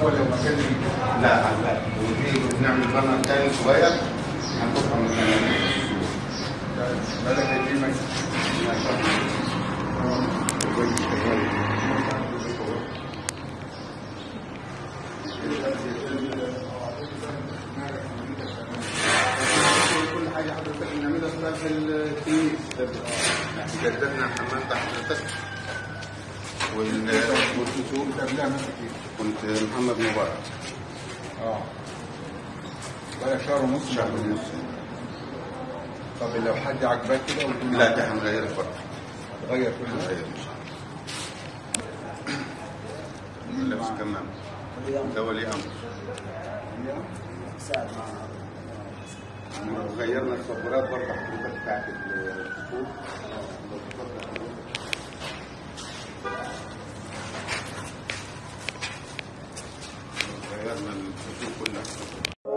ولا مكان ليه؟ لا لا ودي بنعمل برنامج تاني صغير هنحطها مكان بالك قد ايه ماشي؟ كل حاجه حضرتك بنعملها بقى في التنين جددنا حمام تحت التسع وال والفصول انت قبلها ماسك ايه؟ كنت محمد مبارك اه بقالك شهر ونص شهر بعمل ونص طب لو حد عجبك كده وتقول لا ده هنغير برضه هتغير كل هنغير حاجه ان شاء الله لابس كمام ده ولي امر غيرنا الصبورات برضه حضرتك بتاعت الفصول غيرنا الفصول كلها